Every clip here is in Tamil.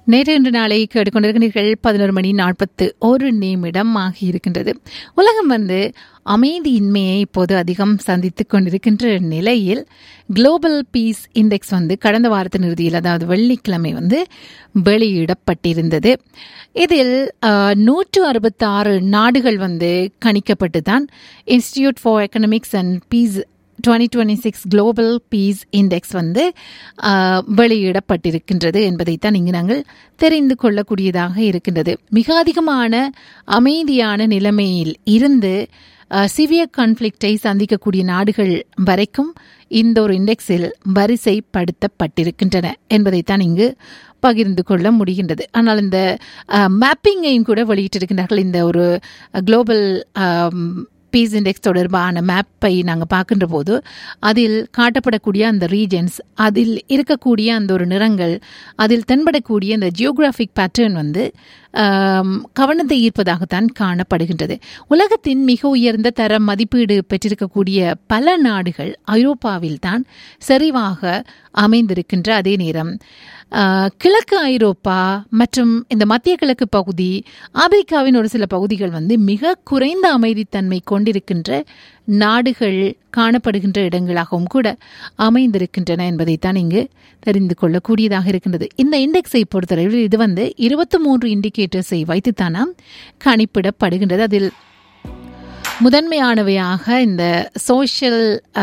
நேற்று இன்று நாளை கேட்டுக்கொண்டிருக்கிறீர்கள் பதினோரு மணி நாற்பத்து ஒரு நிமிடம் ஆகியிருக்கின்றது உலகம் வந்து அமைதியின்மையை இப்போது அதிகம் சந்தித்துக் கொண்டிருக்கின்ற நிலையில் குளோபல் பீஸ் இண்டெக்ஸ் வந்து கடந்த வாரத்தின் இறுதியில் அதாவது வெள்ளிக்கிழமை வந்து வெளியிடப்பட்டிருந்தது இதில் நூற்று அறுபத்தாறு நாடுகள் வந்து கணிக்கப்பட்டு தான் institute for economics and peace twenty twenty six global peace index வந்து வெளியிடப்பட்டிருக்கின்றது என்பதைத்தான் இங்கு நாங்கள் தெரிந்து கொள்ளக்கூடியதாக இருக்கின்றது மிக அதிகமான அமைதியான நிலைமையில் இருந்து சிவியர் கான்ஃப்ளிக்டை சந்திக்கக்கூடிய நாடுகள் வரைக்கும் இந்த ஒரு இண்டெக்ஸில் வரிசைப்படுத்தப்பட்டிருக்கின்றன என்பதைத்தான் இங்கு பகிர்ந்து கொள்ள முடிகின்றது ஆனால் இந்த மேப்பிங்கையும் கூட வெளியிட்டிருக்கின்றார்கள் இந்த ஒரு குளோபல் பீஸ் இண்டெக்ஸ் தொடர்பான மேப்பை நாங்கள் பார்க்கின்ற போது அதில் காட்டப்படக்கூடிய அந்த ரீஜன்ஸ் அதில் இருக்கக்கூடிய அந்த ஒரு நிறங்கள் அதில் தென்படக்கூடிய அந்த ஜியோகிராஃபிக் பேட்டர்ன் வந்து கவனத்தை ஈர்ப்பதாகத்தான் காணப்படுகின்றது உலகத்தின் மிக உயர்ந்த தர மதிப்பீடு பெற்றிருக்கக்கூடிய பல நாடுகள் ஐரோப்பாவில் தான் செறிவாக அமைந்திருக்கின்ற அதே நேரம் கிழக்கு ஐரோப்பா மற்றும் இந்த மத்திய கிழக்கு பகுதி ஆப்பிரிக்காவின் ஒரு சில பகுதிகள் வந்து மிக குறைந்த அமைதித்தன்மை கொண்டிருக்கின்ற நாடுகள் காணப்படுகின்ற இடங்களாகவும் கூட அமைந்திருக்கின்றன என்பதைத்தான் இங்கு தெரிந்து கொள்ளக்கூடியதாக இருக்கின்றது இந்த இண்டெக்ஸை பொறுத்தளவில் இது வந்து இருபத்தி மூன்று இண்டிகேட்டர்ஸை வைத்துத்தானாம் கணிப்பிடப்படுகின்றது அதில் முதன்மையானவையாக இந்த சோஷியல்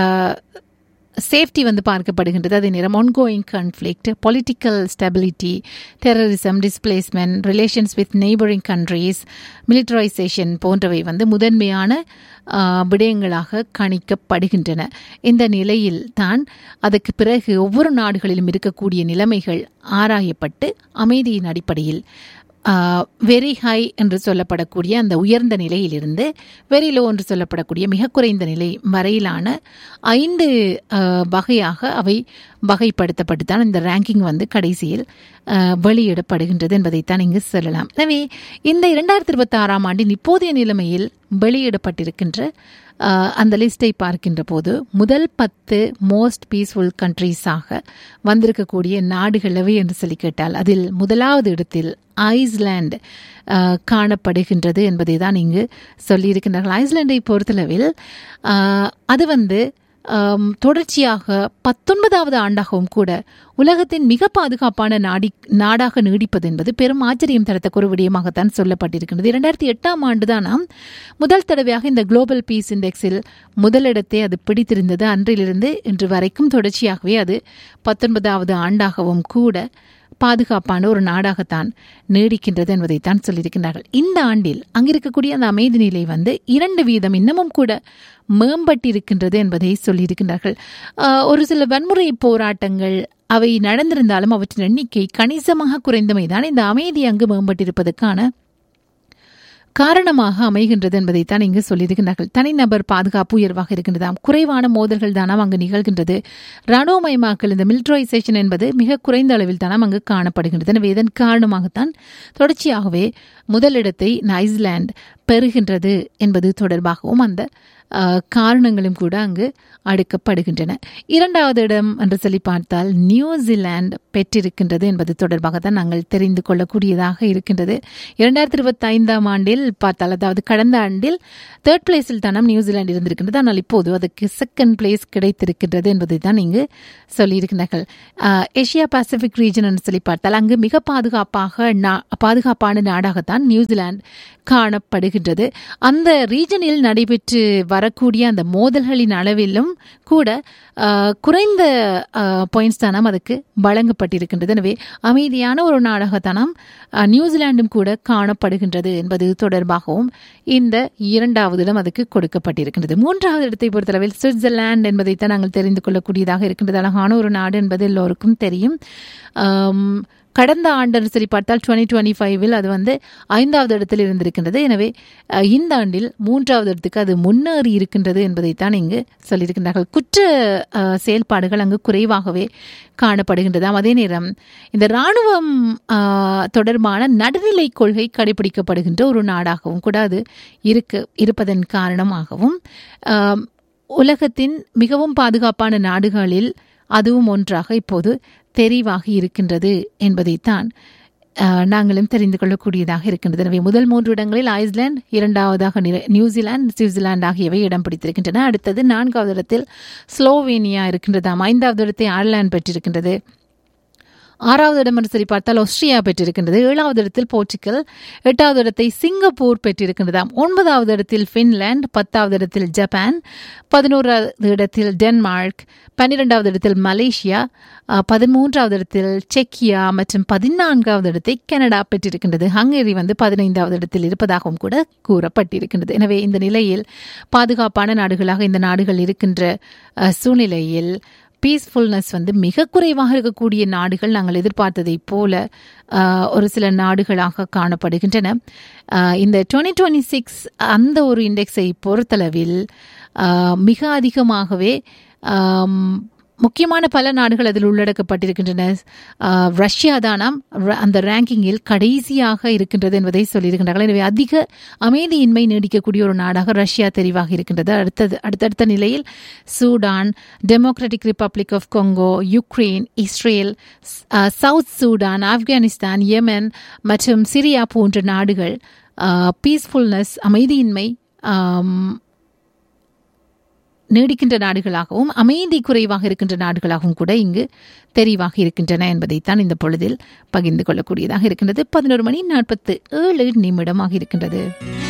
சேஃப்டி வந்து பார்க்கப்படுகின்றது அதே நேரம் ongoing conflict political stability terrorism displacement relations with neighbouring countries militarisation போன்றவை வந்து முதன்மையான விடயங்களாக கணிக்கப்படுகின்றன இந்த நிலையில் தான் அதற்கு பிறகு ஒவ்வொரு நாடுகளிலும் இருக்கக்கூடிய நிலைமைகள் ஆராயப்பட்டு அமைதியின் அடிப்படையில் வெரி ஹை என்று சொல்லப்படக்கூடிய அந்த உயர்ந்த நிலையிலிருந்து வெரி லோ என்று சொல்லப்படக்கூடிய மிக குறைந்த நிலை வரையிலான ஐந்து வகையாக அவை வகைப்படுத்தப்பட்டு தான் இந்த ரேங்கிங் வந்து கடைசியில் வெளியிடப்படுகின்றது என்பதைத்தான் இங்கு சொல்லலாம் எனவே இந்த இரண்டாயிரத்தி இருபத்தி ஆறாம் ஆண்டின் இப்போதைய நிலைமையில் வெளியிடப்பட்டிருக்கின்ற அந்த லிஸ்டை பார்க்கின்ற போது முதல் பத்து மோஸ்ட் பீஸ்ஃபுல் கண்ட்ரீஸாக வந்திருக்கக்கூடிய நாடுகள் எவை என்று சொல்லி கேட்டால் அதில் முதலாவது இடத்தில் ஐஸ்லாந்து காணப்படுகின்றது என்பதை தான் இங்கு சொல்லியிருக்கின்றார்கள் ஐஸ்லாண்டை பொறுத்தளவில் அது வந்து தொடர்ச்சியாக பத்தொன்பதாவது ஆண்டாகவும் கூட உலகத்தின் மிக பாதுகாப்பான நாடி நாடாக நீடிப்பது என்பது பெரும் ஆச்சரியம் தரத்தக்க ஒரு விடயமாகத்தான் சொல்லப்பட்டிருக்கின்றது இரண்டாயிரத்தி எட்டாம் ஆண்டு தானாம் முதல் தடவையாக இந்த குளோபல் பீஸ் இண்டெக்ஸில் முதலிடத்தை அது பிடித்திருந்தது அன்றிலிருந்து இன்று வரைக்கும் தொடர்ச்சியாகவே அது பத்தொன்பதாவது ஆண்டாகவும் கூட பாதுகாப்பான ஒரு நாடாகத்தான் நீடிக்கின்றது என்பதைத்தான் சொல்லியிருக்கின்றார்கள் இந்த ஆண்டில் அங்கிருக்கக்கூடிய அந்த அமைதி நிலை வந்து இரண்டு வீதம் இன்னமும் கூட மேம்பட்டிருக்கின்றது என்பதை சொல்லியிருக்கின்றார்கள் ஒரு சில வன்முறை போராட்டங்கள் அவை நடந்திருந்தாலும் அவற்றின் எண்ணிக்கை கணிசமாக குறைந்தமைதான் இந்த அமைதி அங்கு மேம்பட்டிருப்பதற்கான காரணமாக அமைகின்றது என்பதைத்தான் இங்கு சொல்லியிருக்கிறார்கள் தனிநபர் பாதுகாப்பு உயர்வாக இருக்கின்றதாம் குறைவான மோதல்கள் தானாம் அங்கு நிகழ்கின்றது ராணுவமயமாக்கல் இந்த மிலிட்டரைசேஷன் என்பது மிக குறைந்த அளவில் தானாம் அங்கு காணப்படுகின்றது எனவே இதன் காரணமாகத்தான் தொடர்ச்சியாகவே முதலிடத்தை ஐஸ்லாந்து பெறுகின்றது என்பது தொடர்பாகவும் அந்த காரணங்களும் கூட அங்கு அடுக்கப்படுகின்றன இரண்டாவது இடம் என்று சொல்லி பார்த்தால் நியூசிலாந்து பெற்றிருக்கின்றது என்பது தொடர்பாக தான் நாங்கள் தெரிந்து கொள்ளக்கூடியதாக இருக்கின்றது இரண்டாயிரத்தி இருபத்தி ஐந்தாம் ஆண்டில் பார்த்தால் அதாவது கடந்த ஆண்டில் தேர்ட் பிளேஸில் தானம் நியூசிலாந்து இருந்திருக்கின்றது ஆனால் இப்போது அதுக்கு செகண்ட் பிளேஸ் கிடைத்திருக்கின்றது என்பதை தான் இங்கு சொல்லியிருக்கிறார்கள் ஏஷியா பசிபிக் ரீஜன் என்று சொல்லி பார்த்தால் அங்கு மிக பாதுகாப்பாக பாதுகாப்பான நாடாகத்தான் நியூசிலாந்து காணப்படுகின்றது அந்த ரீஜனில் நடைபெற்று வரக்கூடிய அந்த மோதல்களின் அளவிலும் கூட குறைந்த பாயிண்ட்ஸ் தானாம் அதுக்கு வழங்கப்பட்டிருக்கின்றது எனவே அமைதியான ஒரு நாடகத்தானாம் நியூசிலாண்டும் கூட காணப்படுகின்றது என்பது தொடர்பாகவும் இந்த இரண்டாவது இடம் அதுக்கு கொடுக்கப்பட்டிருக்கின்றது மூன்றாவது இடத்தை பொறுத்தளவில் சுவிட்சர்லாந்து என்பதைத்தான் நாங்கள் தெரிந்து கொள்ளக்கூடியதாக இருக்கின்றது அழகான ஒரு நாடு என்பது எல்லோருக்கும் தெரியும் கடந்த ஆண்டு சரி பார்த்தால் டுவெண்ட்டி டுவெண்ட்டி ஃபைவில் அது வந்து ஐந்தாவது இடத்தில் இருந்திருக்கின்றது எனவே இந்த ஆண்டில் மூன்றாவது இடத்துக்கு அது முன்னேறி இருக்கின்றது என்பதைத்தான் இங்கு சொல்லியிருக்கின்றார்கள் குற்ற செயல்பாடுகள் அங்கு குறைவாகவே காணப்படுகின்றதாம் அதே நேரம் இந்த இராணுவம் தொடர்பான நடுநிலை கொள்கை கடைபிடிக்கப்படுகின்ற ஒரு நாடாகவும் கூட அது இருக்க இருப்பதன் காரணமாகவும் உலகத்தின் மிகவும் பாதுகாப்பான நாடுகளில் அதுவும் ஒன்றாக இப்போது தெரிவாகி இருக்கின்றது என்பதைத்தான் அஹ், நாங்களும் தெரிந்து கொள்ளக்கூடியதாக இருக்கின்றது எனவே முதல் மூன்று இடங்களில் ஐஸ்லாந்து இரண்டாவதாக நிற- நியூசிலாந்து சுவிட்சர்லாந்து ஆகியவை இடம் பிடித்திருக்கின்றன அடுத்தது நான்காவது இடத்தில் ஸ்லோவேனியா இருக்கின்றதாம் ஐந்தாவது இடத்தை அயர்லாந்து பெற்றிருக்கின்றது ஆறாவது இடம் என்று சொல்லி பார்த்தால் ஆஸ்திரியா பெற்றிருக்கின்றது ஏழாவது இடத்தில் போர்ச்சுகல் எட்டாவது இடத்தை சிங்கப்பூர் பெற்றிருக்கின்றதாம் ஒன்பதாவது இடத்தில் பின்லாந்து பத்தாவது இடத்தில் ஜப்பான் பதினோராவது இடத்தில் டென்மார்க் பன்னிரெண்டாவது இடத்தில் மலேசியா அஹ், பதிமூன்றாவது இடத்தில் செக்கியா மற்றும் பதினான்காவது இடத்தை கனடா பெற்றிருக்கின்றது ஹங்கேரி வந்து பதினைந்தாவது இடத்தில் இருப்பதாகவும் கூட கூறப்பட்டிருக்கின்றது எனவே இந்த நிலையில் பாதுகாப்பான நாடுகளாக இந்த நாடுகள் இருக்கின்ற அஹ், சூழ்நிலையில் பீஸ்ஃபுல்னஸ் வந்து மிக குறைவாக இருக்கக்கூடிய நாடுகள் நாங்கள் எதிர்பார்த்ததைப் போல ஆஹ், ஒரு சில நாடுகளாக காணப்படுகின்றன ஆஹ், இந்த டுவெண்ட்டி டுவெண்ட்டி சிக்ஸ் அந்த ஒரு இண்டெக்ஸை பொறுத்தளவில் ஆஹ், மிக அதிகமாகவே ஆம், முக்கியமான பல நாடுகள் அதில் உள்ளடக்கப்பட்டிருக்கின்றன ஆஹ், ரஷ்யா தானாம் ர- அந்த ரேங்கிங்கில் கடைசியாக இருக்கின்றது என்பதை சொல்லியிருக்கின்றார்கள் எனவே அதிக அமைதியின்மை நீடிக்கக்கூடிய ஒரு நாடாக ரஷ்யா தெரிவாக இருக்கின்றது அடுத்தது அடுத்தடுத்த நிலையில் Sudan Democratic Republic of Congo Ukraine Israel ஸ்- ah, South Sudan Afghanistan Yemen மற்றும் சிரியா போன்ற நாடுகள் பீஸ்ஃபுல்னஸ் அமைதியின்மை ஆம், நீடிக்கின்ற நாடுகளாகவும் அமைதி குறைவாக இருக்கின்ற நாடுகளாகவும் கூட இங்கு தெரிவாக இருக்கின்றன என்பதைத்தான் இந்த பொழுதில் பகிர்ந்து கொள்ளக்கூடியதாக இருக்கின்றது பதினோரு மணி நாற்பத்து ஏழு நிமிடமாக இருக்கின்றது